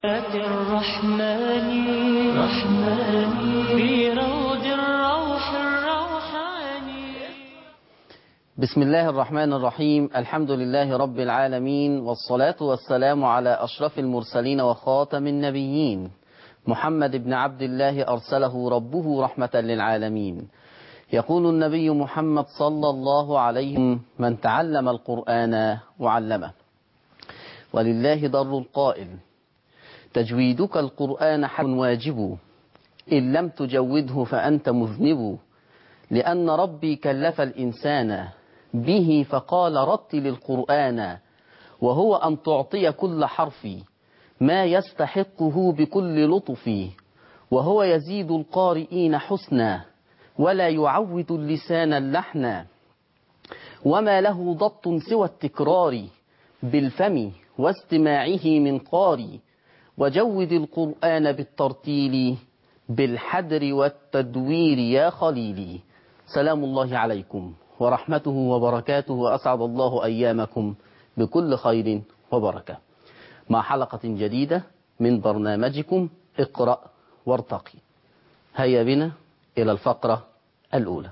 الرحمن رحمن في روض الروح الروحاني بسم الله الرحمن الرحيم الحمد لله رب العالمين والصلاة والسلام على أشرف المرسلين وخاتم النبيين محمد بن عبد الله أرسله ربه رحمة للعالمين يقول النبي محمد صلى الله عليه وسلم من تعلم القرآن وعلمه ولله ضر القائل تجويدك القرآن حق واجب إن لم تجوده فأنت مذنب لأن ربي كلف الإنسان به فقال رتل القرآن وهو أن تعطي كل حرف ما يستحقه بكل لطف وهو يزيد القارئين حسنا ولا يعود اللسان اللحنا وما له ضبط سوى التكرار بالفم واستماعه من قاري وجود القرآن بالترتيل بالحدر والتدوير يا خليلي سلام الله عليكم ورحمته وبركاته وأسعد الله أيامكم بكل خير وبركة مع حلقة جديدة من برنامجكم اقرأ وارتقي هيا بنا إلى الفقرة الأولى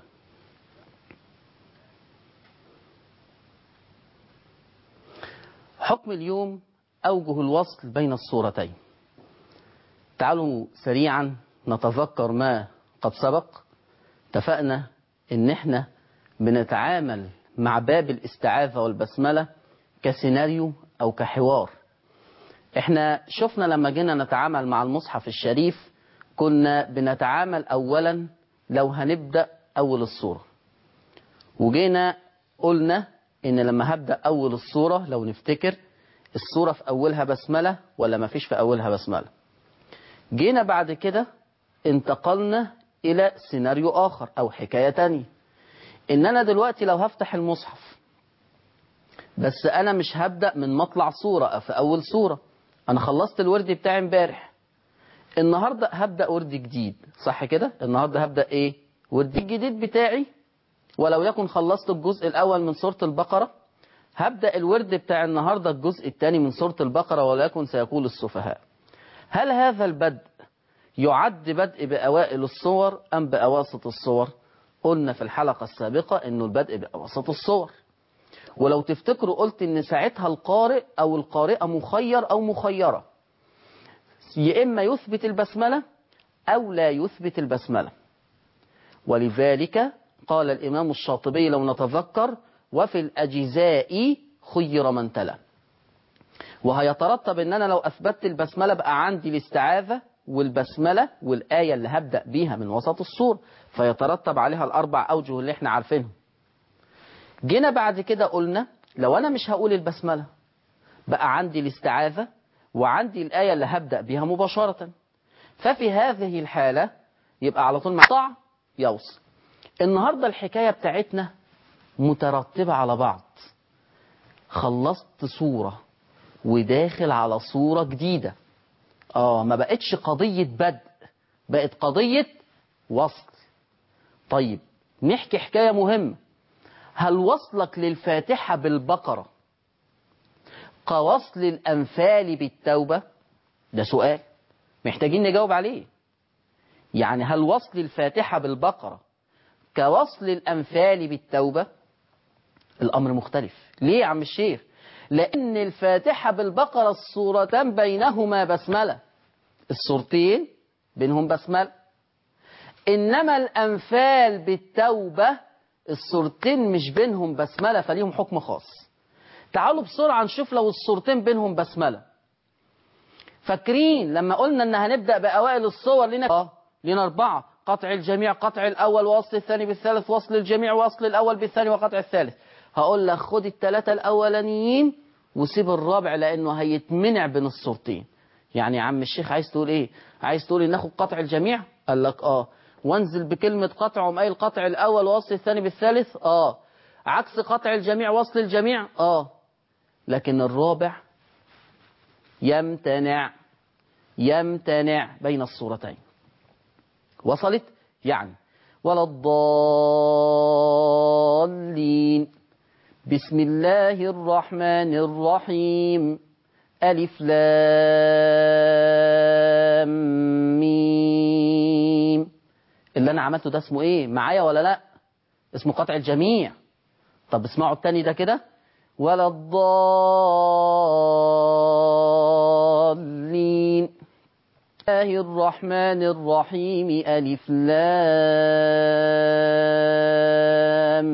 حكم اليوم أوجه الوصل بين الصورتين تعالوا سريعا نتذكر ما قد سبق اتفقنا ان احنا بنتعامل مع باب الاستعاذة والبسملة كسيناريو او كحوار احنا شفنا لما جينا نتعامل مع المصحف الشريف كنا بنتعامل اولا لو هنبدأ اول الصورة وجينا قلنا ان لما هبدأ اول الصورة لو نفتكر الصورة في اولها بسملة ولا ما فيش في اولها بسملة جينا بعد كده انتقلنا الى سيناريو اخر او حكاية تانية ان انا دلوقتي لو هفتح المصحف بس انا مش هبدأ من مطلع صورة أو في اول صورة انا خلصت الورد بتاعي امبارح النهاردة هبدأ ورد جديد صح كده النهاردة هبدأ ايه ورد الجديد بتاعي ولو يكن خلصت الجزء الاول من سورة البقرة هبدأ الورد بتاع النهاردة الجزء الثاني من سورة البقرة وليكن سيقول السفهاء هل هذا البدء يعد بدء بأوائل الصور أم بأواسط الصور قلنا في الحلقة السابقة أنه البدء بأواسط الصور ولو تفتكروا قلت أن ساعتها القارئ أو القارئة مخير أو مخيرة يا إما يثبت البسملة أو لا يثبت البسملة ولذلك قال الإمام الشاطبي لو نتذكر وفي الأجزاء خير من تلا وهيترتب ان انا لو اثبتت البسملة بقى عندي الاستعاذة والبسملة والآية اللي هبدأ بيها من وسط السور فيترتب عليها الاربع اوجه اللي احنا عارفينهم جينا بعد كده قلنا لو انا مش هقول البسملة بقى عندي الاستعاذة وعندي الآية اللي هبدأ بيها مباشرة ففي هذه الحالة يبقى على طول مقطع يوصل النهاردة الحكاية بتاعتنا مترتبة على بعض خلصت صورة وداخل على صورة جديدة اه ما بقتش قضية بدء بقت قضية وصل طيب نحكي حكاية مهمة هل وصلك للفاتحة بالبقرة كوصل الأنفال بالتوبة ده سؤال محتاجين نجاوب عليه يعني هل وصل الفاتحة بالبقرة كوصل الأنفال بالتوبة الأمر مختلف ليه يا عم الشيخ لأن الفاتحة بالبقرة الصورتان بينهما بسملة الصورتين بينهم بسملة إنما الأنفال بالتوبة الصورتين مش بينهم بسملة فليهم حكم خاص تعالوا بسرعة نشوف لو الصورتين بينهم بسملة فاكرين لما قلنا ان هنبدأ بأوائل الصور لنا اه لنا أربعة قطع الجميع قطع الأول وصل الثاني بالثالث وصل الجميع وصل الأول بالثاني وقطع الثالث هقول لك خد الثلاثة الأولانيين وسيب الرابع لأنه هيتمنع بين الصورتين يعني يا عم الشيخ عايز تقول ايه عايز تقول ناخد قطع الجميع قال لك اه وانزل بكلمة قطع ومقايل القطع الأول وصل الثاني بالثالث اه عكس قطع الجميع وصل الجميع اه لكن الرابع يمتنع يمتنع بين الصورتين وصلت يعني ولا الضالين بسم الله الرحمن الرحيم ألف لام اللي انا عملته ده اسمه ايه معايا ولا لا اسمه قطع الجميع طب اسمعوا التاني ده كده ولا الضالين الله الرحمن الرحيم ألف لام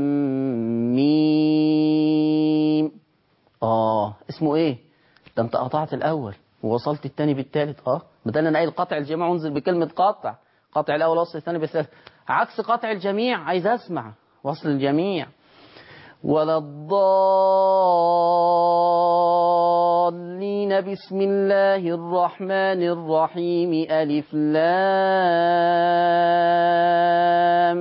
ميم آه اسمه إيه ده أنت قطعت الأول ووصلت التاني بالتالت آه بدل أنا قايل قطع الجميع انزل بكلمة قطع قطع الأول وصل الثاني بالثالث عكس قطع الجميع عايز أسمع وصل الجميع ولا الضالين بسم الله الرحمن الرحيم ألف لام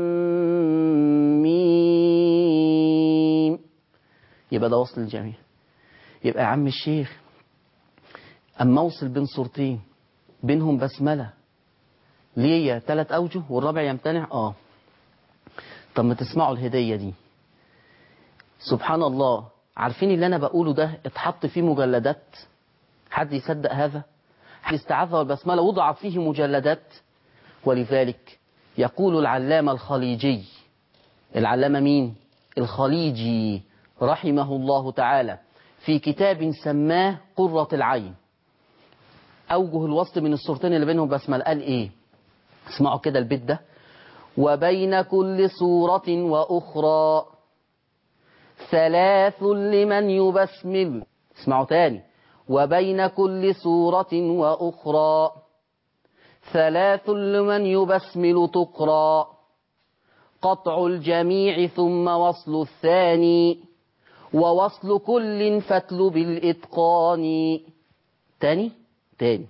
ميم يبقى ده وصل الجميع يبقى يا عم الشيخ أما أوصل بين صورتين بينهم بسملة ليا ثلاث أوجه والرابع يمتنع آه طب ما تسمعوا الهدية دي سبحان الله عارفين اللي أنا بقوله ده اتحط فيه مجلدات حد يصدق هذا الاستعاذة والبسملة وضع فيه مجلدات ولذلك يقول العلامة الخليجي العلامة مين الخليجي رحمه الله تعالى في كتاب سماه قرة العين أوجه الوصل من الصورتين اللي بينهم بسمل قال إيه اسمعوا كده البيت ده وبين كل صورة وأخرى ثلاث لمن يبسمل اسمعوا تاني وبين كل صورة وأخرى ثلاث لمن يبسمل تقرى قطع الجميع ثم وصل الثاني ووصل كل فتل بالإتقان تاني تاني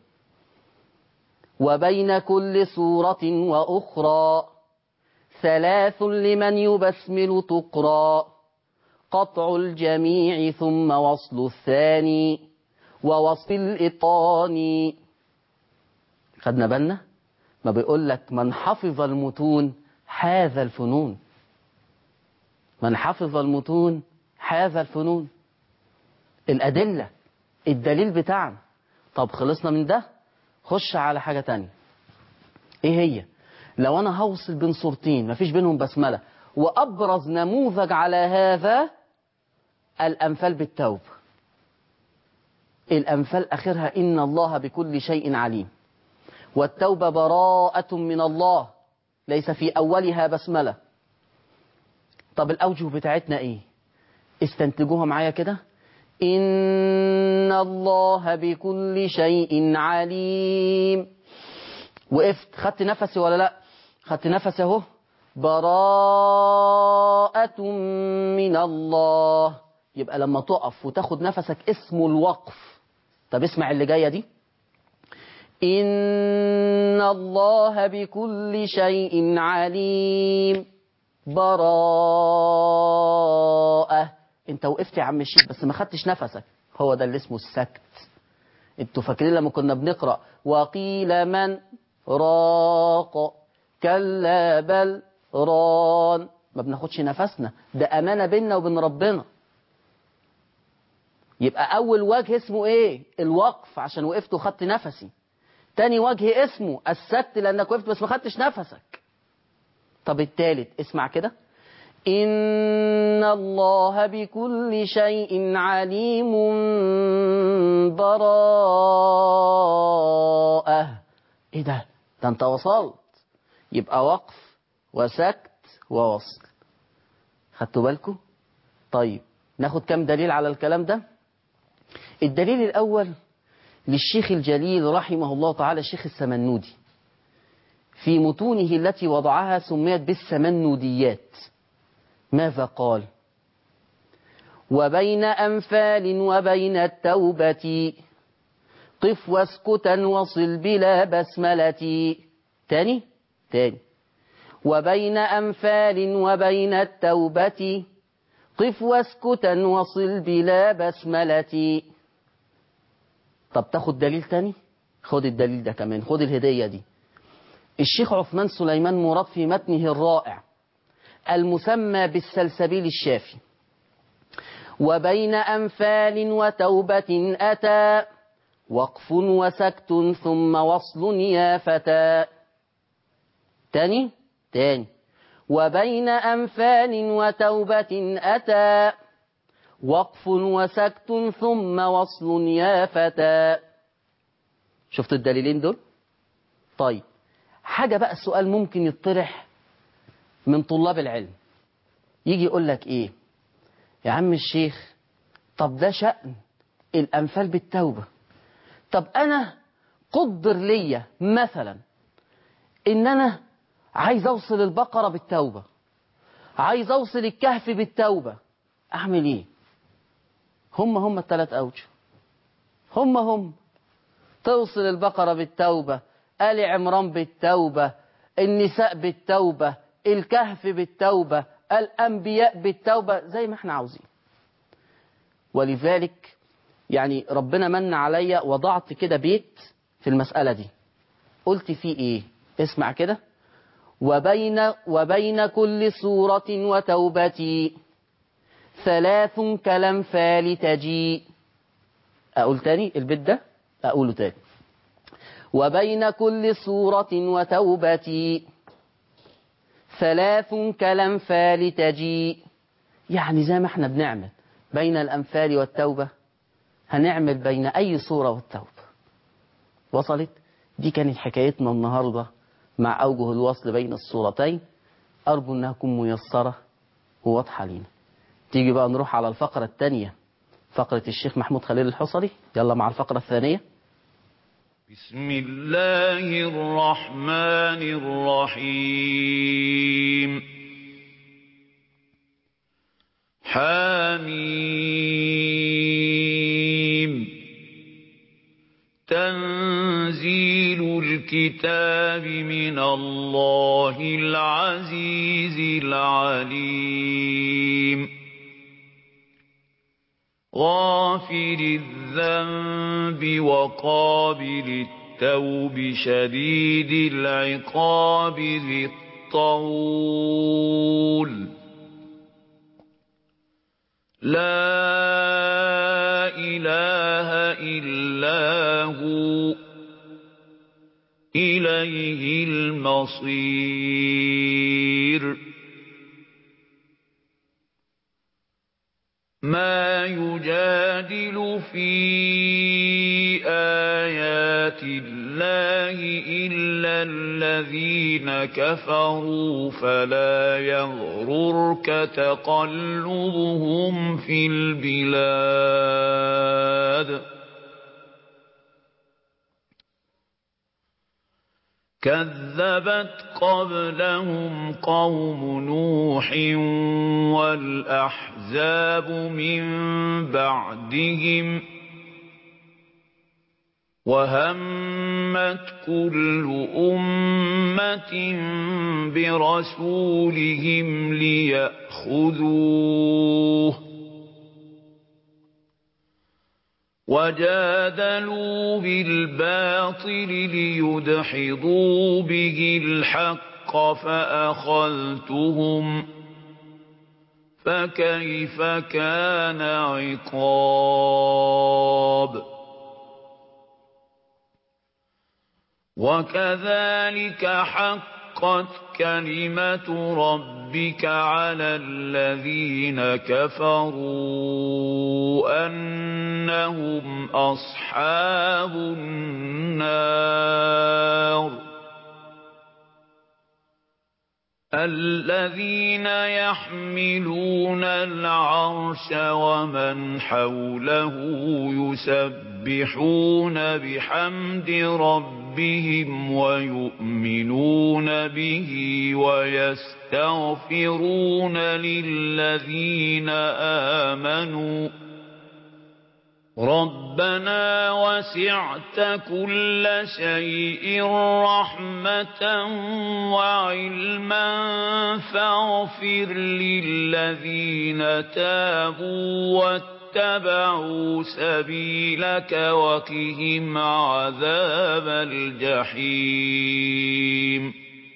وبين كل صورة وأخرى ثلاث لمن يبسمل تقرى قطع الجميع ثم وصل الثاني ووصل الإطان خدنا بالنا ما بيقول لك من حفظ المتون حاذ الفنون من حفظ المتون حاذ الفنون الأدلة الدليل بتاعنا طب خلصنا من ده خش على حاجة تانية ايه هي لو انا هوصل بين صورتين مفيش بينهم بسملة وابرز نموذج على هذا الامثال بالتوبة الامثال اخرها ان الله بكل شيء عليم والتوبة براءة من الله ليس في اولها بسملة طب الاوجه بتاعتنا ايه استنتجوها معايا كده إن الله بكل شيء عليم وقفت خدت نفسي ولا لا خدت نفسي اهو براءة من الله يبقى لما تقف وتاخد نفسك اسمه الوقف طب اسمع اللي جاية دي إن الله بكل شيء عليم براءة انت وقفت يا عم الشيخ بس ما خدتش نفسك هو ده اللي اسمه السكت انتوا فاكرين لما كنا بنقرا وقيل من راق كلا بل ران ما بناخدش نفسنا ده امانه بيننا وبين ربنا يبقى اول وجه اسمه ايه الوقف عشان وقفت وخدت نفسي تاني وجه اسمه السكت لانك وقفت بس ما خدتش نفسك طب التالت اسمع كده إن الله بكل شيء عليم براءة إيه ده؟ ده أنت وصلت يبقى وقف وسكت ووصل خدتوا بالكم؟ طيب ناخد كم دليل على الكلام ده؟ الدليل الأول للشيخ الجليل رحمه الله تعالى الشيخ السمنودي في متونه التي وضعها سميت بالسمنوديات ماذا قال وبين أنفال وبين التوبة قف واسكتا وصل بلا بسملة تاني تاني وبين أنفال وبين التوبة قف واسكتا وصل بلا بسملة طب تاخد دليل تاني خد الدليل ده كمان خد الهدية دي الشيخ عثمان سليمان مراد في متنه الرائع المسمى بالسلسبيل الشافي وبين أنفال وتوبة أتى وقف وسكت ثم وصل يا فتى تاني تاني وبين أنفال وتوبة أتى وقف وسكت ثم وصل يا فتى شفت الدليلين دول طيب حاجة بقى السؤال ممكن يطرح من طلاب العلم يجي يقول لك ايه يا عم الشيخ طب ده شأن الأنفال بالتوبة طب أنا قدر ليا مثلا إن أنا عايز أوصل البقرة بالتوبة عايز أوصل الكهف بالتوبة أعمل إيه هم هم الثلاث أوجه هم هم توصل البقرة بالتوبة آل عمران بالتوبة النساء بالتوبة الكهف بالتوبة الأنبياء بالتوبة زي ما احنا عاوزين ولذلك يعني ربنا من عليا وضعت كده بيت في المسألة دي قلت فيه ايه اسمع كده وبين, وبين كل سورة وتوبتي ثلاث كالانفال تجي أقول تاني البيت ده أقوله تاني وبين كل سورة وتوبتي ثلاث كالانفال تجي يعني زي ما احنا بنعمل بين الأنفال والتوبة هنعمل بين أي صورة والتوبة وصلت دي كانت حكايتنا النهاردة مع أوجه الوصل بين الصورتين أرجو أنها تكون ميسرة وواضحة لينا تيجي بقى نروح على الفقرة الثانية فقرة الشيخ محمود خليل الحصري يلا مع الفقرة الثانية بسم الله الرحمن الرحيم حميم تنزيل الكتاب من الله العزيز العليم غافر الذنب وقابل التوب شديد العقاب ذي الطول لا إله إلا هو إليه المصير ما يجادل في آيات الله إلا الذين كفروا فلا يغررك تقلبهم في البلاد كذبت قبلهم قوم نوح والأحزاب من بعدهم وهمت كل أمة برسولهم ليأخذوه وجادلوا بالباطل ليدحضوا به الحق فأخذتهم فكيف كان عقاب وكذلك حقت كلمة ربك على الذين كفروا أنهم أصحاب النار الذين يحملون العرش ومن حوله يسبحون بحمد ربهم ويؤمنون به ويستغفرون للذين آمنوا ربنا وسعت كل شيء رحمة وعلما فاغفر للذين تابوا واتبعوا سبيلك وقهم عذاب الجحيم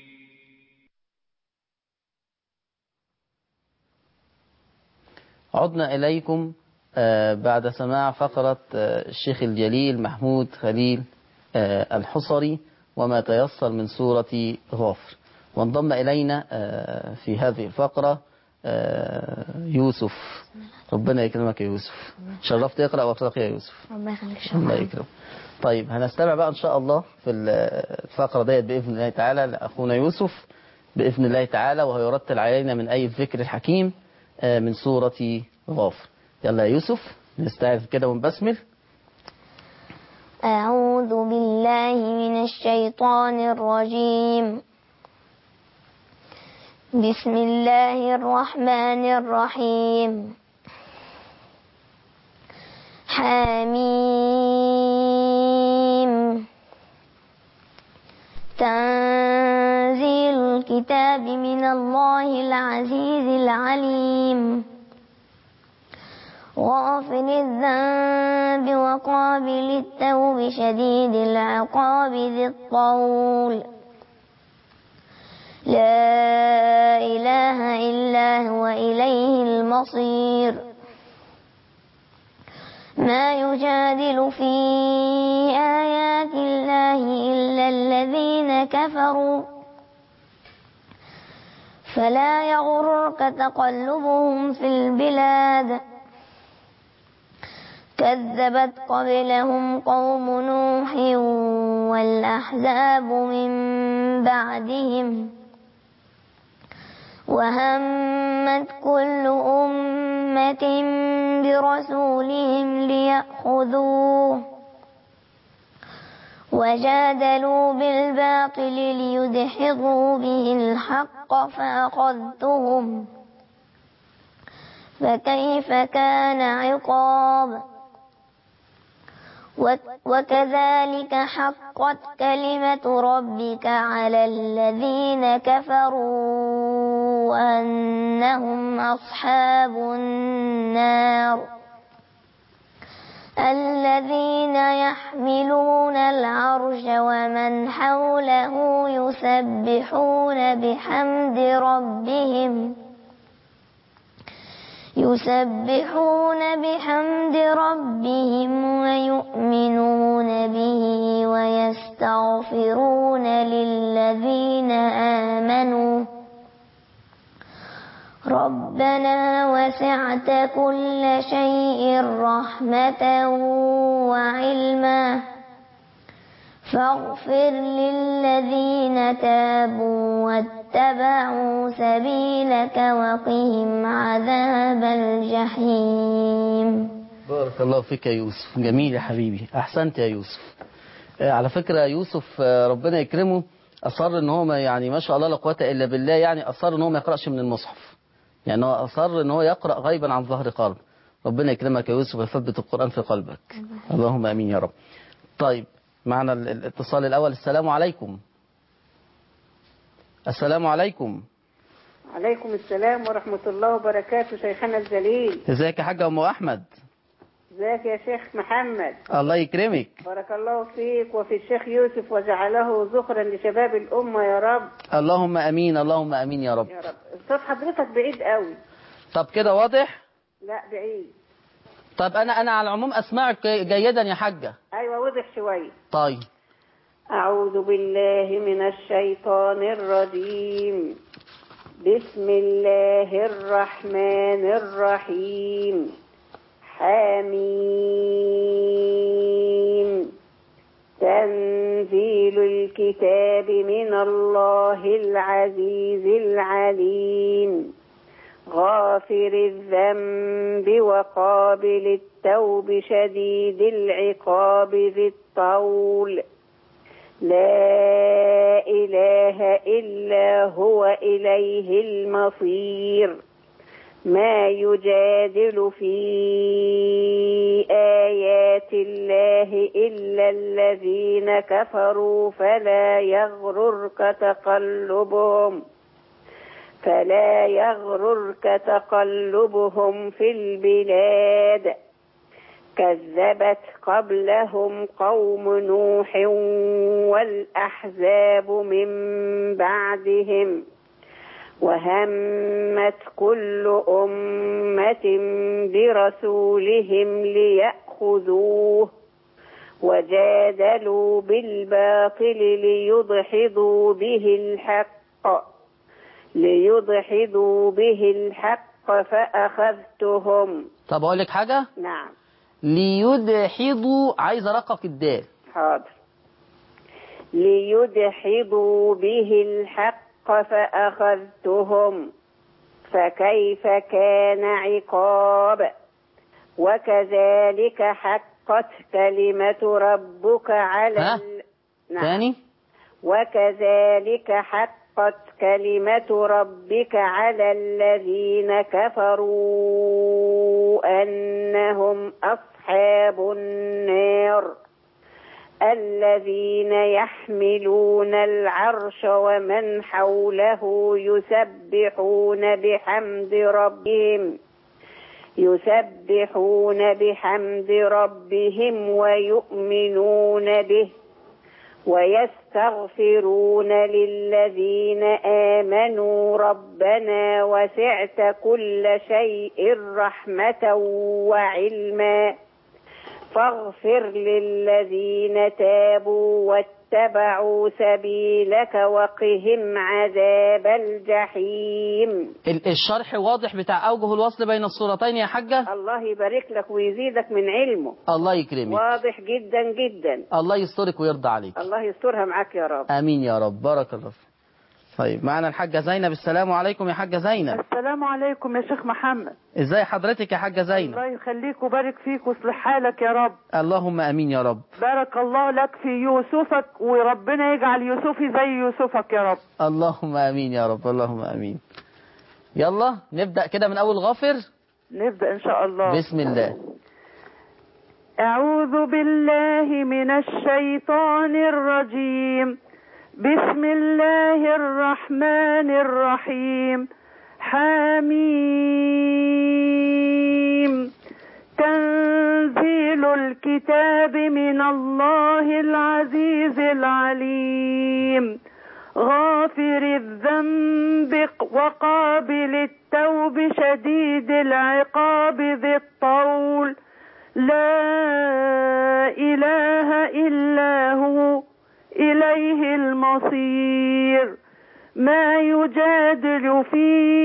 عدنا إليكم آه، بعد سماع فقرة آه، الشيخ الجليل محمود خليل آه، الحصري وما تيسر من سورة غافر وانضم إلينا آه، في هذه الفقرة آه، يوسف ربنا يكرمك يا يوسف شرفت اقرأ واقرأ يا يوسف ربنا يخليك الله شكرا يكرم طيب هنستمع بقى ان شاء الله في الفقرة ديت بإذن الله تعالى لأخونا يوسف بإذن الله تعالى وهو يرتل علينا من أي الذكر الحكيم آه، من سورة غافر يلا يا يوسف نستعذ كده ونبسمل أعوذ بالله من الشيطان الرجيم بسم الله الرحمن الرحيم حميم تنزيل الكتاب من الله العزيز العليم غافل الذنب وقابل التوب شديد العقاب ذي الطول لا إله إلا هو إليه المصير ما يجادل في آيات الله إلا الذين كفروا فلا يغررك تقلبهم في البلاد كذبت قبلهم قوم نوح والأحزاب من بعدهم وهمت كل أمة برسولهم ليأخذوه وجادلوا بالباطل ليدحضوا به الحق فأخذتهم فكيف كان عقاب وكذلك حقت كلمة ربك على الذين كفروا أنهم أصحاب النار الذين يحملون العرش ومن حوله يسبحون بحمد ربهم يسبحون بحمد ربهم ويؤمنون به ويستغفرون للذين آمنوا ربنا وسعت كل شيء رحمة وعلما فاغفر للذين تابوا واتبعوا سبيلك وقهم عذاب الجحيم بارك الله فيك يا يوسف جميل يا حبيبي أحسنت يا يوسف آه، على فكرة يوسف آه، ربنا يكرمه أصر إن هو ما يعني ما شاء الله لا قوة إلا بالله يعني أصر إن هو ما يقرأش من المصحف يعني هو أصر إن هو يقرأ غيبا عن ظهر قلب ربنا يكرمك يا يوسف ويثبت القرآن في قلبك اللهم آمين يا رب طيب معنا ال- الاتصال الأول السلام عليكم السلام عليكم عليكم السلام ورحمة الله وبركاته شيخنا الجليل ازيك يا حاجة أم أحمد ازيك يا شيخ محمد الله يكرمك بارك الله فيك وفي الشيخ يوسف وجعله ذخرا لشباب الأمة يا رب اللهم أمين اللهم أمين يا رب يا رب صوت حضرتك بعيد قوي طب كده واضح لا بعيد طب أنا أنا على العموم أسمعك جيدا يا حاجة أيوة وضح شوية طيب أعوذ بالله من الشيطان الرجيم بسم الله الرحمن الرحيم حميم تنزيل الكتاب من الله العزيز العليم غافر الذنب وقابل التوب شديد العقاب ذي الطول لا إله إلا هو إليه المصير ما يجادل في آيات الله إلا الذين كفروا فلا يغررك تقلبهم فلا يغررك تقلبهم في البلاد كذبت قبلهم قوم نوح والأحزاب من بعدهم وهمت كل أمة برسولهم ليأخذوه وجادلوا بالباطل ليدحضوا به الحق ليدحضوا به الحق فأخذتهم طب أقول لك حاجة نعم ليدحضوا عايز أرقق الدال حاضر ليدحضوا به الحق فأخذتهم فكيف كان عقاب وكذلك حقت كلمة ربك على ها؟ ال... تاني وكذلك حقت كلمة ربك على الذين كفروا أنهم أصحاب النار الذين يحملون العرش ومن حوله يسبحون بحمد ربهم يسبحون بحمد ربهم ويؤمنون به ويستغفرون للذين آمنوا ربنا وسعت كل شيء رحمة وعلما فاغفر للذين تابوا واتبعوا سبيلك وقهم عذاب الجحيم ال- الشرح واضح بتاع أوجه الوصل بين الصورتين يا حاجة الله يبارك لك ويزيدك من علمه الله يكرمك واضح جدا جدا الله يسترك ويرضى عليك الله يسترها معاك يا رب آمين يا رب بارك الله فيك طيب معنا الحاجة زينب السلام عليكم يا حاجة زينب السلام عليكم يا شيخ محمد ازاي حضرتك يا حاجة زينب الله يخليك وبارك فيك ويصلح حالك يا رب اللهم امين يا رب بارك الله لك في يوسفك وربنا يجعل يوسفي زي يوسفك يا رب اللهم امين يا رب اللهم امين يلا نبدأ كده من اول غافر نبدأ إن شاء الله بسم الله أعوذ بالله من الشيطان الرجيم بسم الله الرحمن الرحيم حميم تنزيل الكتاب من الله العزيز العليم غافر الذنب وقابل التوب شديد العقاب ذي الطول لا إله إلا هو إليه المصير ما يجادل في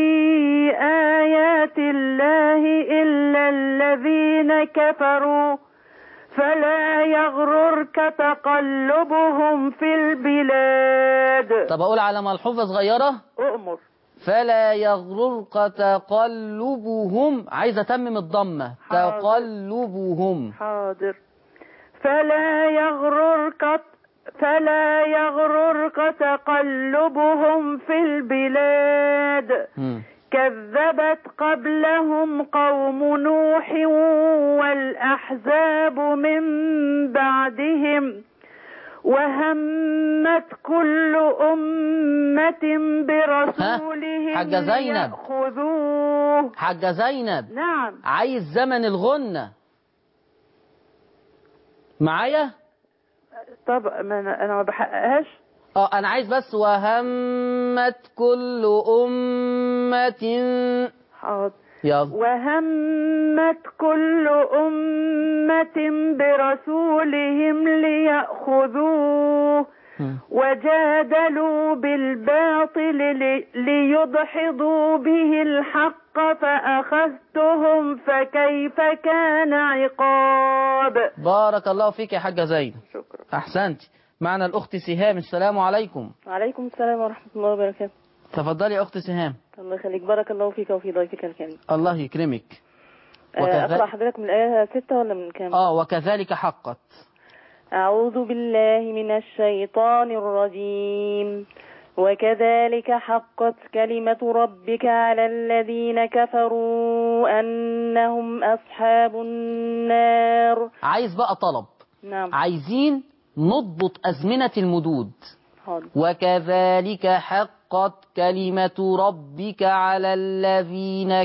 آيات الله إلا الذين كفروا فلا يغررك تقلبهم في البلاد طب اقول على ملحوظة صغيرة أؤمر فلا يغررك تقلبهم عايز اتمم الضمة حاضر. تقلبهم حاضر فلا يغررك فلا يغررك تقلبهم في البلاد مم. كذبت قبلهم قوم نوح والأحزاب من بعدهم وهمت كل أمة برسولهم حاجة زينب. ليأخذوه حاجة زينب نعم عايز زمن الغنة معايا طب ما أنا أنا ما بحققهاش اه انا عايز بس وهمت كل أمة حاضر يلا وهمت كل أمة برسولهم ليأخذوه مم. وجادلوا بالباطل لي- ليدحضوا به الحق فأخذتهم فكيف كان عقاب بارك الله فيك يا حاجة زينب شكرا أحسنت معنا الأخت سهام السلام عليكم وعليكم السلام ورحمة الله وبركاته تفضلي يا أخت سهام الله يخليك بارك الله فيك وفي ضيفك الكريم الله يكرمك آه، وكذا- أقرأ حضرتك من الآية ستة ولا من كام آه وكذلك حقت أعوذ بالله من الشيطان الرجيم وكذلك حقت كلمة ربك على الذين كفروا أنهم أصحاب النار عايز بقى طلب نعم عايزين نضبط أزمنة المدود حاضر وكذلك حقت كلمة ربك على الذين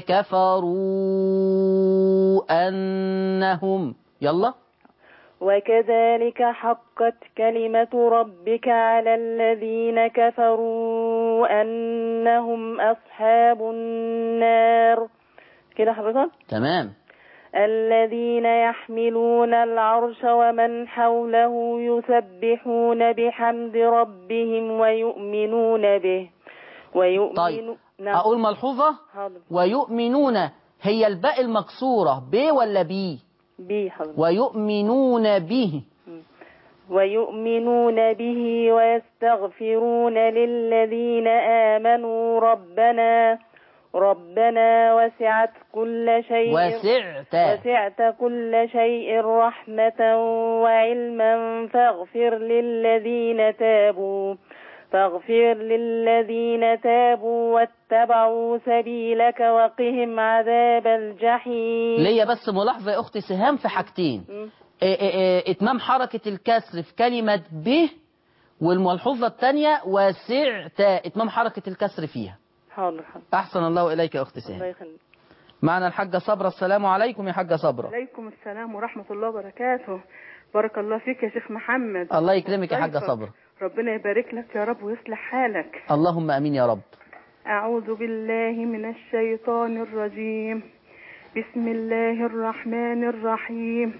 كفروا أنهم يلا وكذلك حقت كلمة ربك على الذين كفروا أنهم أصحاب النار كده حضرتك تمام الذين يحملون العرش ومن حوله يسبحون بحمد ربهم ويؤمنون به ويؤمن طيب نعم أقول ملحوظة حاضر ويؤمنون هي الباء المكسورة ب ولا بي بي حاضر ويؤمنون به ويؤمنون به ويستغفرون للذين آمنوا ربنا ربنا وسعت كل شيء وسعت وسعت كل شيء رحمة وعلما فاغفر للذين تابوا فاغفر للذين تابوا واتبعوا سبيلك وقهم عذاب الجحيم ليا بس ملاحظة يا أختي سهام في حاجتين مم. إيه إيه إيه إتمام حركة الكسر في كلمة به والملحوظة الثانية وسعت إتمام حركة الكسر فيها حاضر حاضر أحسن الله إليك يا أخت الله سهام يخليك معنا الحاجة صبرة السلام عليكم يا حاجة صبرة عليكم السلام ورحمة الله وبركاته بارك الله فيك يا شيخ محمد الله يكرمك يا حاجة ضيفك. صبرة ربنا يبارك لك يا رب ويصلح حالك اللهم أمين يا رب أعوذ بالله من الشيطان الرجيم بسم الله الرحمن الرحيم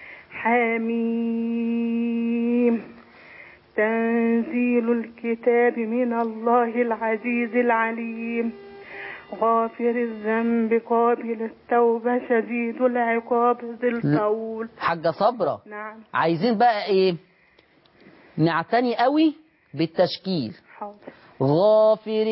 حميم تنزيل الكتاب من الله العزيز العليم غافر الذنب قابل التوبة شديد العقاب ذي الطول حاجة صبرة نعم عايزين بقى إيه نعتني قوي بالتشكيل حاضر غافر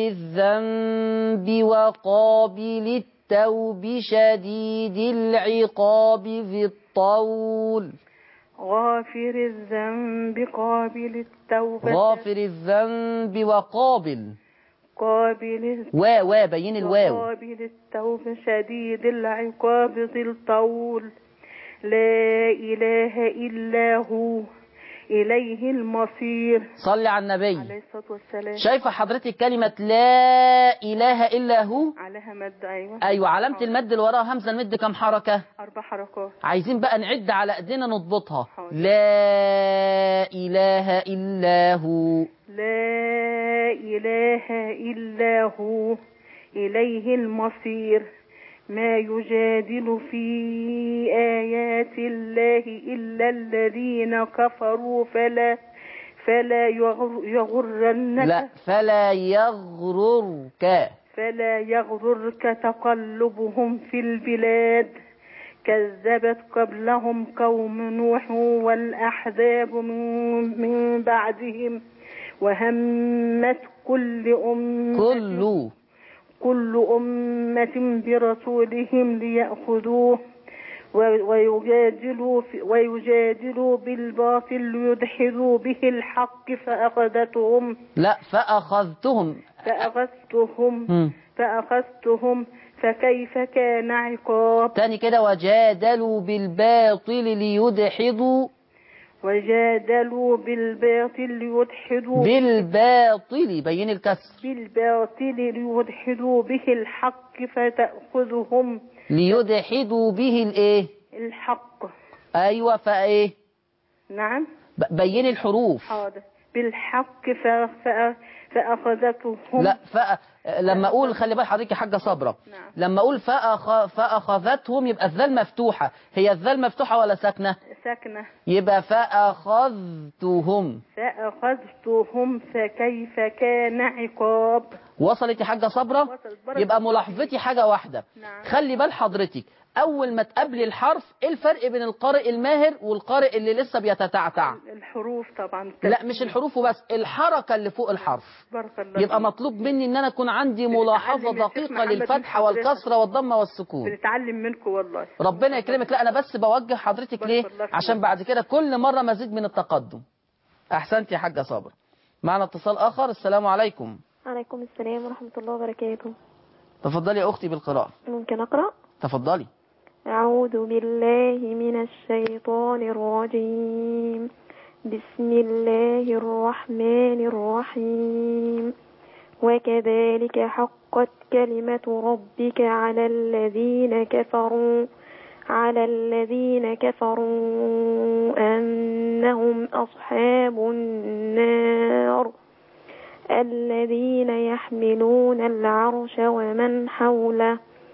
الذنب وقابل التوب شديد العقاب ذي الطول غافر الذنب قابل التوبة غافر الذنب وقابل قابل و و بين الواو قابل التوب شديد العقاب ذي الطول لا إله إلا هو إليه المصير صلي على النبي عليه الصلاة والسلام شايفة حضرتك كلمة لا إله إلا هو عليها مد أيوة أيوة علامة المد اللي وراها همزة المد كم حركة أربع حركات عايزين بقى نعد على ايدينا نضبطها حاضر. لا إله إلا هو لا إله إلا هو إليه المصير ما يجادل في آيات الله إلا الذين كفروا فلا فلا يغر يغرنك لا فلا يغررك فلا يغررك تقلبهم في البلاد كذبت قبلهم قوم نوح والأحزاب من, من بعدهم وهمت كل أمة كل كل أمة برسولهم ليأخذوه و- ويجادلوا في- ويجادلوا بالباطل ليدحضوا به الحق فأخذتهم لا فأخذتهم فأخذتهم مم. فأخذتهم فكيف كان عقاب تاني كده وجادلوا بالباطل ليدحضوا وجادلوا بالباطل ليدحضوا بالباطل بين الكسر بالباطل ليدحضوا به الحق فتأخذهم ليدحضوا به الايه الحق ايوه فايه نعم ب- بين الحروف حاضر بالحق ف... ف... فأخذتهم لا ف... لما اقول خلي بال حضرتك يا حاجه صبره نعم. لما اقول فأخ... فاخذتهم يبقى الذال مفتوحه هي الذال مفتوحه ولا ساكنه سكنة يبقى فاخذتهم فأخذتهم فكيف كان عقاب وصلت يا حاجه صبره وصلت. بارك يبقى الله ملاحظتي حاجه واحده نعم. خلي بال حضرتك اول ما تقابلي الحرف ايه الفرق بين القارئ الماهر والقارئ اللي لسه بيتتعتع الحروف طبعا لا مش الحروف وبس الحركه اللي فوق الحرف بارك الله يبقى فيك. مطلوب مني ان انا اكون عندي ملاحظه بنتعلم يا شيخ دقيقه محمد من للفتحه حضرتك. والكسره والضمه والسكون بنتعلم منكم والله ربنا يكرمك لا انا بس بوجه حضرتك بارك ليه الله فيك. عشان بعد كده كل مره مزيد من التقدم احسنت يا حاجه صابر معنا اتصال اخر السلام عليكم عليكم السلام ورحمة الله وبركاته تفضلي يا اختي بالقراءه ممكن أقرأ تفضلي أعوذ بالله من الشيطان الرجيم بسم الله الرحمن الرحيم وكذلك حقت كلمة ربك على الذين كفروا على الذين كفروا أنهم أصحاب النار الذين يحملون العرش ومن حوله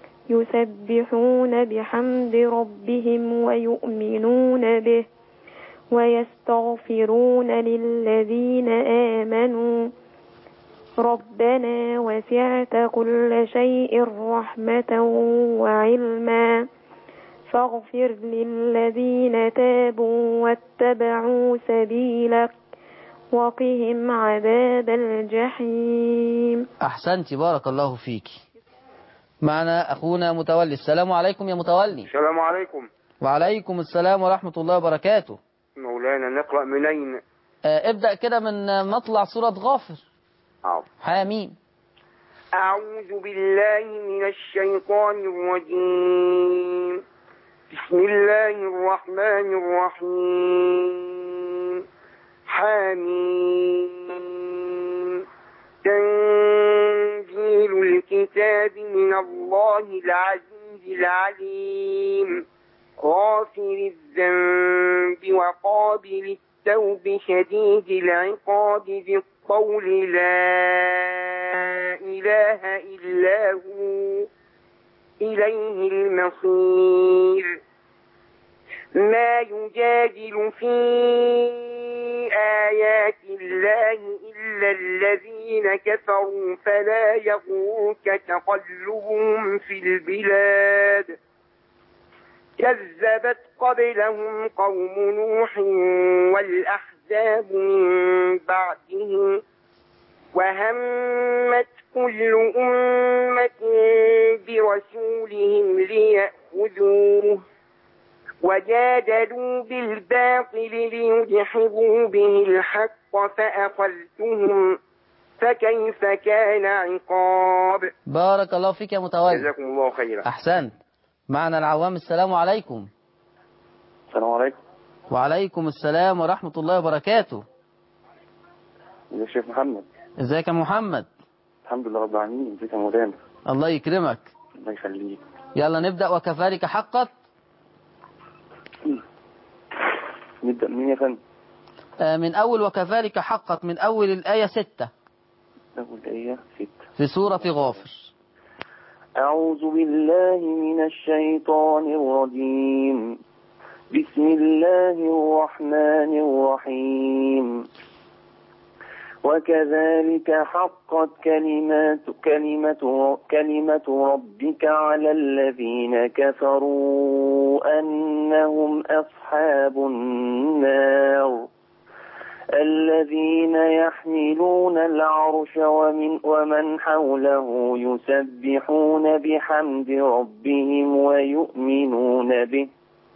يسبحون بحمد ربهم ويؤمنون به ويستغفرون للذين آمنوا ربنا وسعت كل شيء رحمة وعلما فاغفر للذين تابوا واتبعوا سبيلك وقهم عذاب الجحيم أحسنت بارك الله فيك معنا أخونا متولي السلام عليكم يا متولي السلام عليكم وعليكم السلام ورحمة الله وبركاته مولانا نقرأ منين آه، ابدأ كده من مطلع سورة غافر أعوذ. حاميم أعوذ بالله من الشيطان الرجيم بسم الله الرحمن الرحيم حميم تنزيل الكتاب من الله العزيز العليم غافر الذنب وقابل التوب شديد العقاب ذي الطول لا إله إلا هو إليه المصير ما يجادل في آيات الله إلا الذين كفروا فلا يغرك تقلبهم في البلاد كذبت قبلهم قوم نوح والأحزاب من بعدهم وهمت كل أمة برسولهم ليأخذوه وجادلوا بالباطل ليدحضوا به الحق فأخذتهم فكيف كان عقاب بارك الله فيك يا متولي جزاكم الله خيرا أحسنت معنا العوام السلام عليكم السلام عليكم وعليكم السلام ورحمة الله وبركاته ازيك يا شيخ محمد ازيك يا محمد الحمد لله رب العالمين ازيك يا مولانا الله يكرمك الله يخليك يلا نبدأ وكذلك حقت نبدأ منين يا فندم آه، من أول وكذلك حقت من أول الآية ستة أول آية ستة في سورة غافر أعوذ بالله من الشيطان الرجيم بسم الله الرحمن الرحيم وكذلك حقت كلمات كلمة كلمة ربك على الذين كفروا أنهم أصحاب النار الذين يحملون العرش ومن, ومن حوله يسبحون بحمد ربهم ويؤمنون به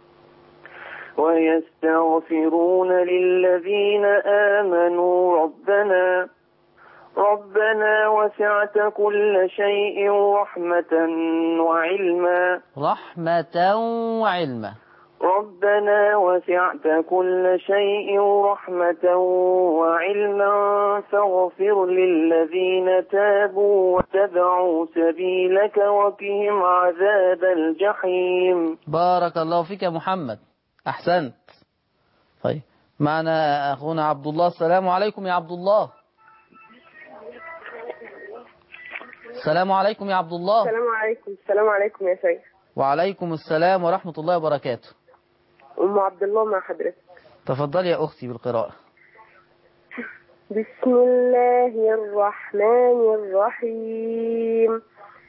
ويستغفرون للذين آمنوا ربنا ربنا وسعت كل شيء رحمة وعلما رحمة وعلما ربنا وسعت كل شيء رحمة وعلما فاغفر للذين تابوا واتبعوا سبيلك وقهم عذاب الجحيم بارك الله فيك يا محمد أحسنت طيب معنا أخونا عبد الله السلام عليكم يا عبد الله السلام عليكم يا عبد الله السلام عليكم السلام عليكم يا شيخ وعليكم السلام ورحمة الله وبركاته أم عبد الله مع حضرتك تفضلي يا أختي بالقراءة بسم الله الرحمن الرحيم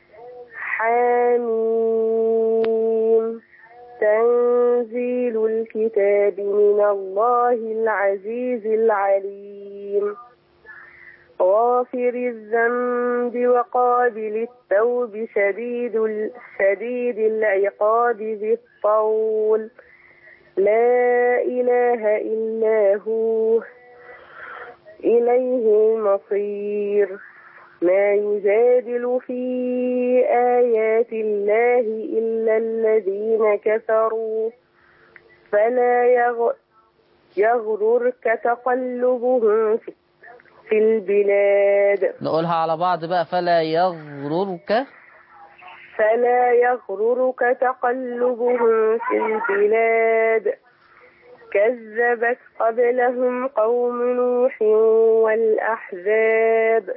حميم تنزيل الكتاب من الله العزيز العليم غافر الذنب وقابل التوب شديد ال- شديد العقاب ذي الطول لا إله إلا هو إليه المصير ما يجادل في آيات الله إلا الذين كفروا فلا يغ... يغررك تقلبهم في- في البلاد نقولها على بعض بقى فلا يغررك فلا يغررك تقلبهم في البلاد كذبت قبلهم قوم نوح والأحزاب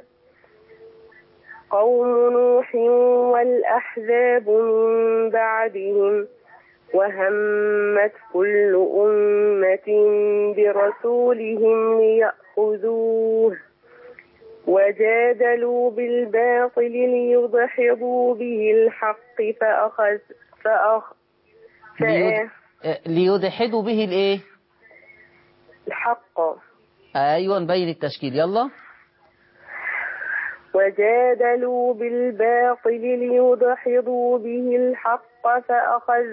قوم نوح والأحزاب من بعدهم وهمت كل أمة برسولهم ليأخذوه وجادلوا بالباطل ليدحضوا به الحق فأخذ فأخ ليد... آه، ليدحدوا به الايه الحق ايوه نبين التشكيل يلا وجادلوا بالباطل ليدحضوا به الحق فأخذ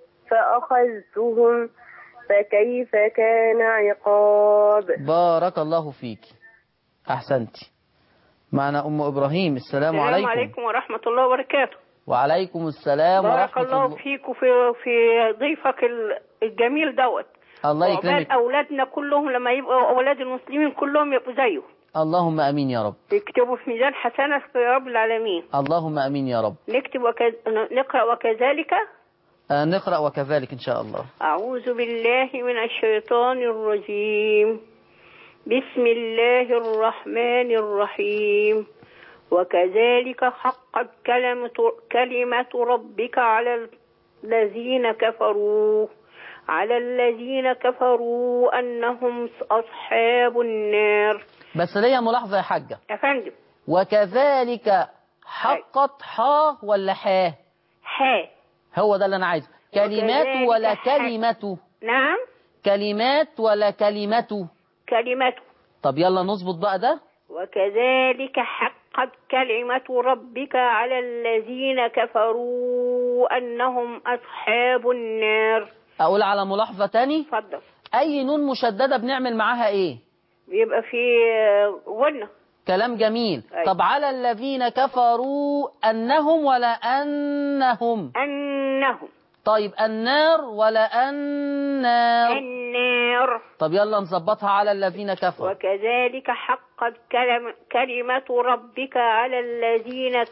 فأخذتهم فكيف كان عقاب بارك الله فيك احسنتي معنا ام ابراهيم السلام, السلام عليكم عليكم ورحمة الله وبركاته وعليكم السلام بارك ورحمة الله الله فيك وفي في ضيفك ال- الجميل دوت الله وعقبال يكرمك أولادنا كلهم لما يبقوا أولاد المسلمين كلهم يبقوا زيه اللهم امين يا رب يكتبوا في ميزان حسنة يا رب العالمين اللهم امين يا رب نكتب وكذ... نقرأ وكذلك آه نقرا وكذلك ان شاء الله أعوذ بالله من الشيطان الرجيم بسم الله الرحمن الرحيم وكذلك حقت كلمة, كلمة ربك على الذين كفروا على الذين كفروا أنهم أصحاب النار بس ليا ملاحظه يا حاجه يا فندم وكذلك حقت حا ولا حا ها هو ده اللي انا عايزه كلمات وكذلك ولا حق- كلمة نعم كلمات ولا كلمة كلمة طب يلا نظبط بقى ده وكذلك حقت كلمة ربك على الذين كفروا أنهم أصحاب النار اقول على ملاحظة تاني اتفضل اي نون مشددة بنعمل معاها ايه بيبقى في غنى كلام جميل أيوة. طب على الذين كفروا انهم ولا انهم أنهم طيب النار ولا النار النار طب يلا نظبطها على الذين كفروا وكذلك حقت كلم كلمة ربك على الذين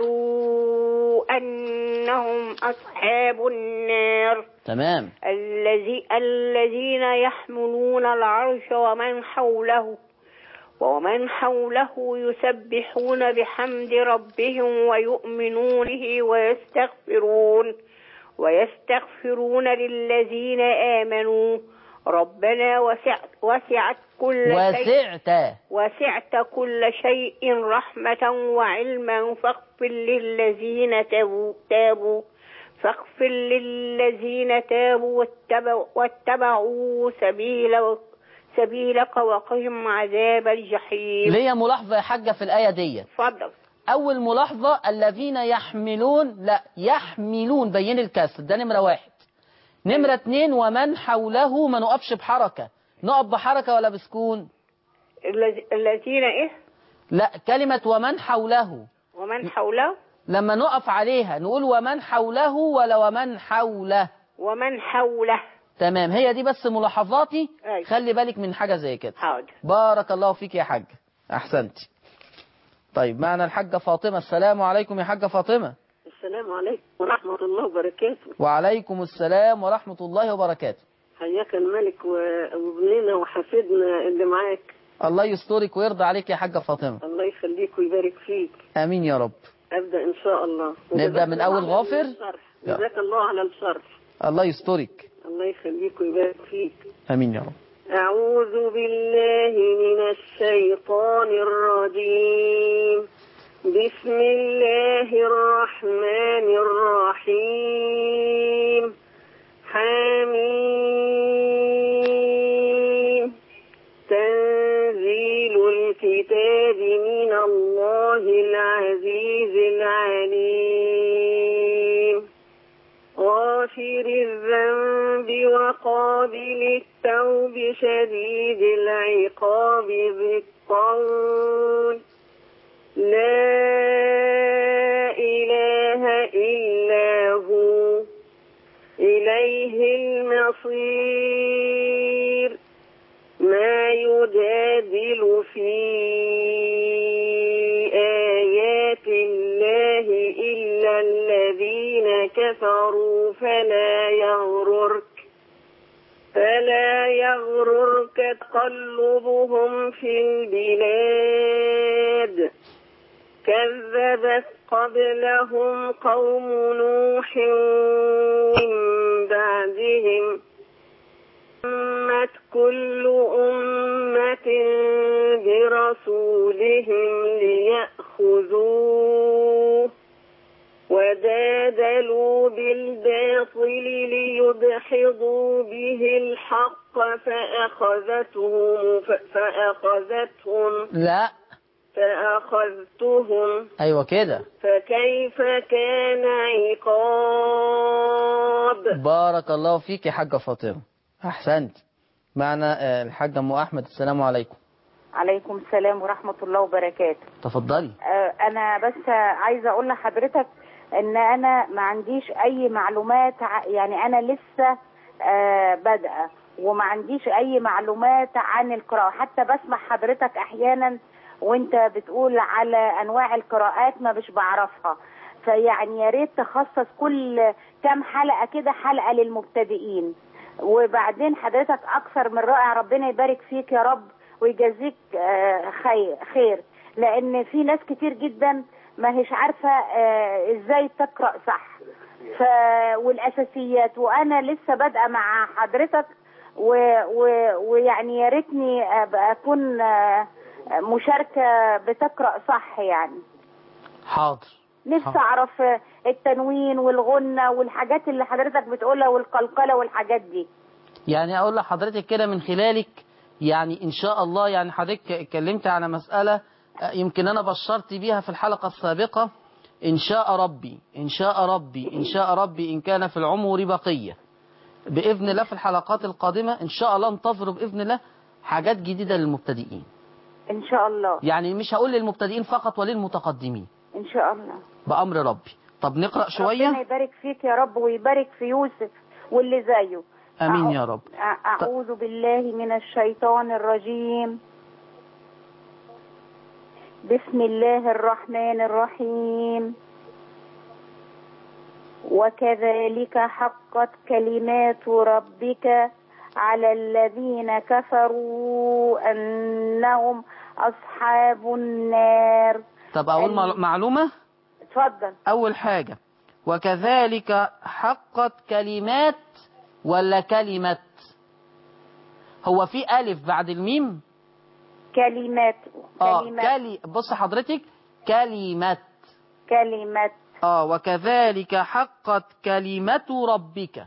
كفروا أنهم أصحاب النار تمام الذي الذين يحملون العرش ومن حوله ومن حوله يسبحون بحمد ربهم ويؤمنون به ويستغفرون ويستغفرون للذين آمنوا ربنا وسعت, وسعت كل شيء وسعت وسعت كل شيء رحمة وعلما فاغفر للذين تابوا, تابوا فاغفر للذين تابوا واتبعوا, واتبعوا سبيل سبيلك وقهم عذاب الجحيم ليا ملاحظة يا حاجة في الآية دي اتفضل أول ملاحظة الذين يحملون لا يحملون بين الكسر ده نمرة واحد نمرة اتنين ومن حوله ما نقفش بحركة نقف بحركة ولا بسكون الذي- الذين ايه لا كلمة ومن حوله ومن حوله لما نقف عليها نقول ومن حوله ولا ومن حوله ومن حوله تمام هي دي بس ملاحظاتي أيوة. خلي بالك من حاجة زي كده حاضر بارك الله فيك يا حاج أحسنتي طيب معنا الحاجة فاطمة السلام عليكم يا حاجة فاطمة السلام عليكم ورحمة الله وبركاته وعليكم السلام ورحمة الله وبركاته حياك الملك و- وابننا وحفيدنا اللي معاك الله يسترك ويرضى عليك يا حاجة فاطمة الله يخليك ويبارك فيك آمين يا رب أبدأ إن شاء الله نبدأ من أول غافر الشرح. جزاك الله على الشرح الله يسترك الله يخليك ويبارك فيك آمين يا رب أعوذ بالله من الشيطان الرجيم بسم الله الرحمن الرحيم حميم تنزيل الكتاب من الله العزيز العليم غافر الذنب وقابل التوب شديد العقاب ذي الطول لا إله إلا هو إليه المصير ما يجادل في آيات الله إلا الذين كفروا فلا يغررك فلا يغررك تقلبهم في البلاد كذبت قبلهم قوم نوح من بعدهم أمت كل أمة برسولهم ليأخذوه وجادلوا بالباطل ليدحضوا به الحق فأخذتهم فأخذتهم لا فأخذتهم أيوة كده فكيف كان عقاب بارك الله فيك يا حاجة فاطمة أحسنت معنا آه، الحاجة أم أحمد السلام عليكم عليكم السلام ورحمة الله وبركاته تفضلي آه، أنا بس عايزة أقول لحضرتك إن أنا ما عنديش أي معلومات ع- يعني أنا لسه آه، بادئة وما عنديش أي معلومات عن القراءة حتى بسمع حضرتك أحيانا وأنت بتقول على أنواع القراءات ما مش بعرفها فيعني يا ريت تخصص كل كام حلقة كده حلقة للمبتدئين وبعدين حضرتك أكثر من رائع ربنا يبارك فيك يا رب ويجازيك آه، خير خير لان في ناس كتير جدا ما هيش عارفه آه، ازاي تقرا صح ف والاساسيات وانا لسه بادئه مع حضرتك و... و... ويعني يا ريتني أبقى اكون آه، مشاركه بتقرا صح يعني حاضر نفسي اعرف آه، التنوين والغنى والحاجات اللي حضرتك بتقولها والقلقله والحاجات دي يعني أقول لحضرتك كده من خلالك يعني إن شاء الله يعني حضرتك اتكلمت على مسألة آه، يمكن أنا بشرت بيها في الحلقة السابقة إن شاء ربي إن شاء ربي إن شاء ربي إن كان في العمر بقية بإذن الله في الحلقات القادمة إن شاء الله انتظروا بإذن الله حاجات جديدة للمبتدئين ان شاء الله يعني مش هقول للمبتدئين فقط وللمتقدمين ان شاء الله بأمر ربي طب نقرأ ربنا شوية يبارك فيك يا رب ويبارك في يوسف واللي زيه أمين يا رب أع- أعوذ بالله من الشيطان الرجيم بسم الله الرحمن الرحيم وكذلك حقت كلمات ربك على الذين كفروا أنهم أصحاب النار طب أقول مع- معلومة اتفضل أول حاجة وكذلك حقت كلمات ولا كلمة هو في ألف بعد الميم كلمات اه كلمات كلي بص حضرتك كلمة كلمات اه وكذلك حقت كلمة ربك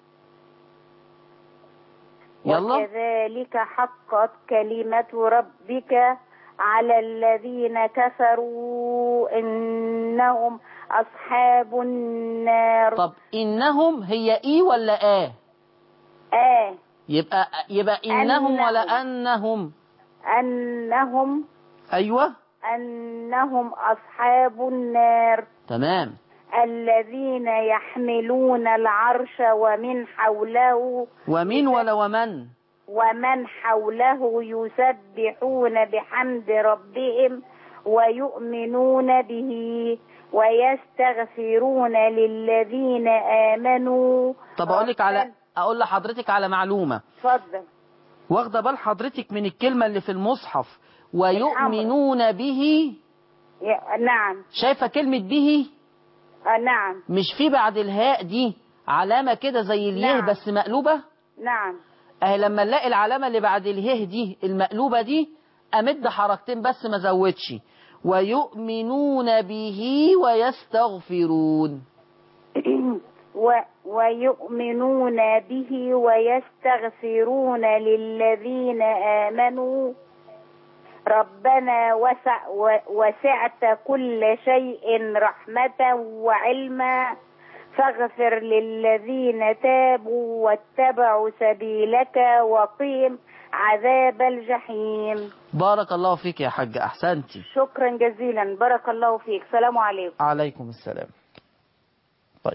يلا وكذلك حقت كلمة ربك على الذين كفروا إنهم أصحاب النار طب إنهم هي إي ولا آه آه يبقى يبقى إنهم أنهم. ولا أنهم أنهم أيوة أنهم أصحاب النار تمام الذين يحملون العرش ومن حوله ومن ولا ومن ومن حوله يسبحون بحمد ربهم ويؤمنون به ويستغفرون للذين آمنوا طب أقول لك على أقول لحضرتك على معلومة اتفضل واخدة بال حضرتك من الكلمة اللي في المصحف ويؤمنون به يا- نعم شايفة كلمة به آه، نعم مش في بعد الهاء دي علامة كده زي اليه نعم. بس مقلوبة نعم اهي لما نلاقي العلامة اللي بعد الهه دي المقلوبة دي امد حركتين بس ما زودش ويؤمنون به ويستغفرون و ويؤمنون به ويستغفرون للذين آمنوا ربنا وسع و- وسعت كل شيء رحمة وعلما فاغفر للذين تابوا واتبعوا سبيلك وقيم عذاب الجحيم بارك الله فيك يا حاج احسنتي شكرا جزيلا بارك الله فيك سلام عليكم عليكم السلام طيب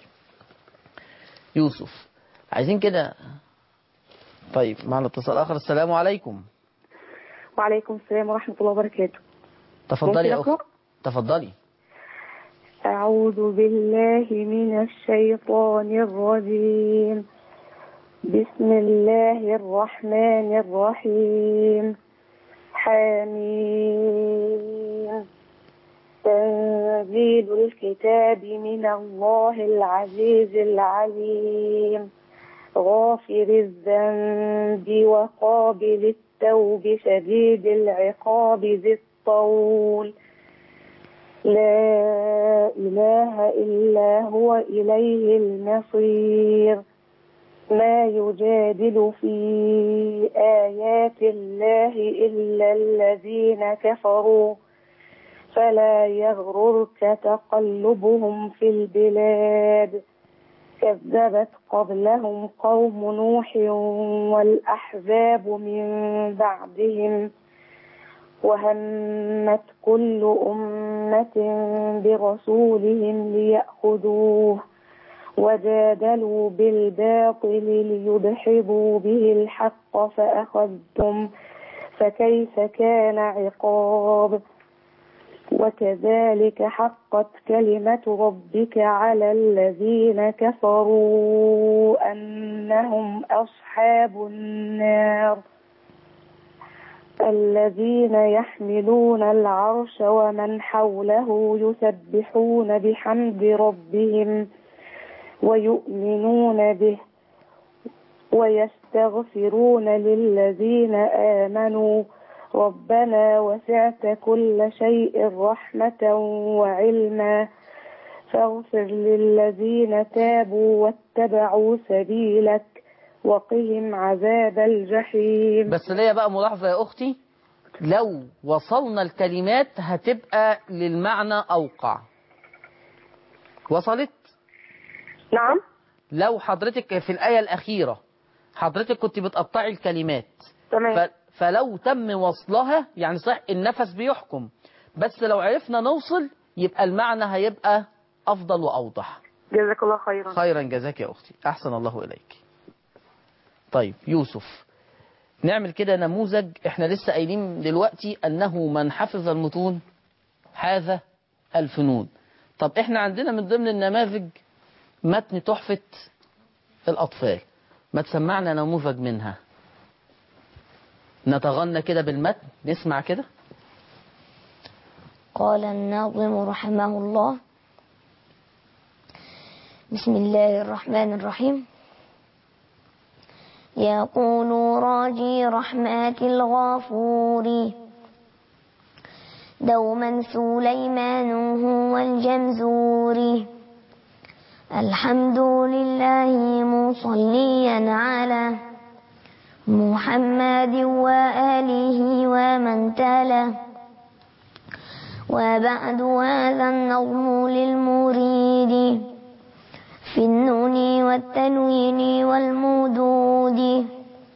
يوسف عايزين كده طيب معنا اتصال اخر السلام عليكم وعليكم السلام ورحمة الله وبركاته تفضلي يا ممكن اخت تفضلي أعوذ بالله من الشيطان الرجيم بسم الله الرحمن الرحيم حميم تنزيل الكتاب من الله العزيز العليم غافر الذنب وقابل التوب شديد العقاب ذي الطول لا إله إلا هو إليه المصير ما يجادل في آيات الله إلا الذين كفروا فلا يغررك تقلبهم في البلاد كذبت قبلهم قوم نوح والأحزاب من بعدهم وهمت كل أمة برسولهم ليأخذوه وجادلوا بالباطل ليدحضوا به الحق فأخذتم فكيف كان عقاب وكذلك حقت كلمة ربك على الذين كفروا أنهم أصحاب النار الذين يحملون العرش ومن حوله يسبحون بحمد ربهم ويؤمنون به ويستغفرون للذين آمنوا ربنا وسعت كل شيء رحمة وعلما فاغفر للذين تابوا واتبعوا سبيلك وقهم عذاب الجحيم بس ليا بقى ملاحظة يا أختي لو وصلنا الكلمات هتبقى للمعنى أوقع وصلت؟ نعم لو حضرتك في الآية الأخيرة حضرتك كنت بتقطعي الكلمات تمام ف... فلو تم وصلها يعني صح النفس بيحكم بس لو عرفنا نوصل يبقى المعنى هيبقى أفضل وأوضح جزاك الله خيرا خيرا جزاك يا أختي أحسن الله إليك طيب يوسف نعمل كده نموذج احنا لسه قايلين دلوقتي أنه من حفظ المتون حاذ الفنون طب احنا عندنا من ضمن النماذج متن تحفة الأطفال ما تسمعنا نموذج منها نتغنى كده بالمتن نسمع كده قال الناظم رحمه الله بسم الله الرحمن الرحيم يقول راجي رحمة الغفور دوما سليمان هو الجمزور الحمد لله مصليا على محمد وآله ومن تلا وبعد هذا النظم للمريد في النون والتنوين والمدود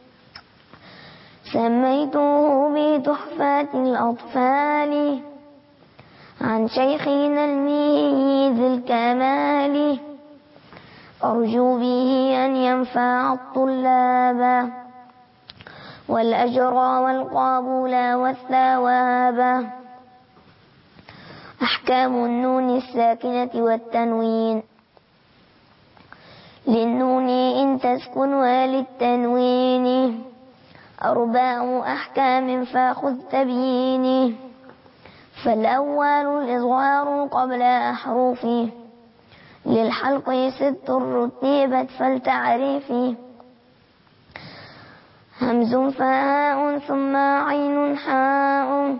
سميته بتحفة الأطفال عن شيخنا الميز الكمال أرجو به أن ينفع الطلاب والأجر والقبول والثواب أحكام النون الساكنة والتنوين للنون إن تسكن وللتنوين أربع أحكام فخذ تبييني فالأول الإظهار قبل أحرفه للحلق ست رتبت فلتعرفي همز فهاء ثم عين حاء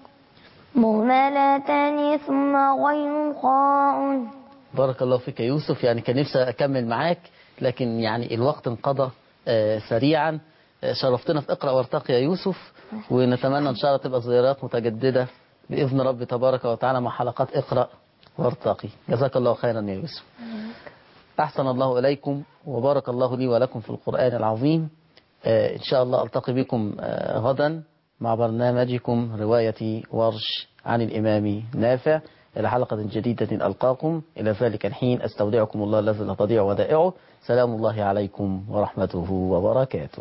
مهملتان ثم غين خاء بارك الله فيك يا يوسف يعني كان نفسي أكمل معاك لكن يعني الوقت انقضى آه، سريعا آه، شرفتنا في اقرأ وارتقي يا يوسف ونتمنى إن شاء الله تبقى زيارات متجددة بإذن رب تبارك وتعالى مع حلقات اقرأ وارتقي جزاك الله خيرا يا يوسف أحسن الله إليكم وبارك الله لي ولكم في القرآن العظيم آه، إن شاء الله ألتقي بكم آه، غدا مع برنامجكم رواية ورش عن الإمام نافع إلى حلقة جديدة ألقاكم إلى ذلك الحين أستودعكم الله الذي لا تضيع ودائعه سلام الله عليكم ورحمته وبركاته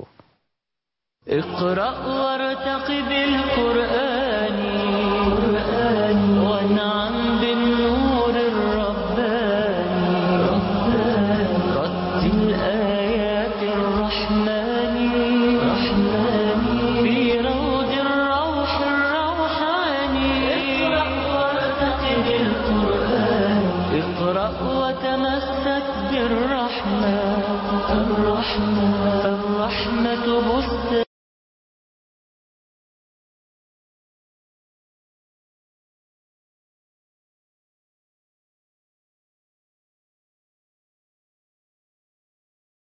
اقرأ وارتق بالقرآن وانعم بالنور الرباني رتل آيات الرحمن في روض الروح الروحاني اقرأ وارتق بالقرآن اقرأ وتمسك بالرحمة الرحمة الرحمة بستان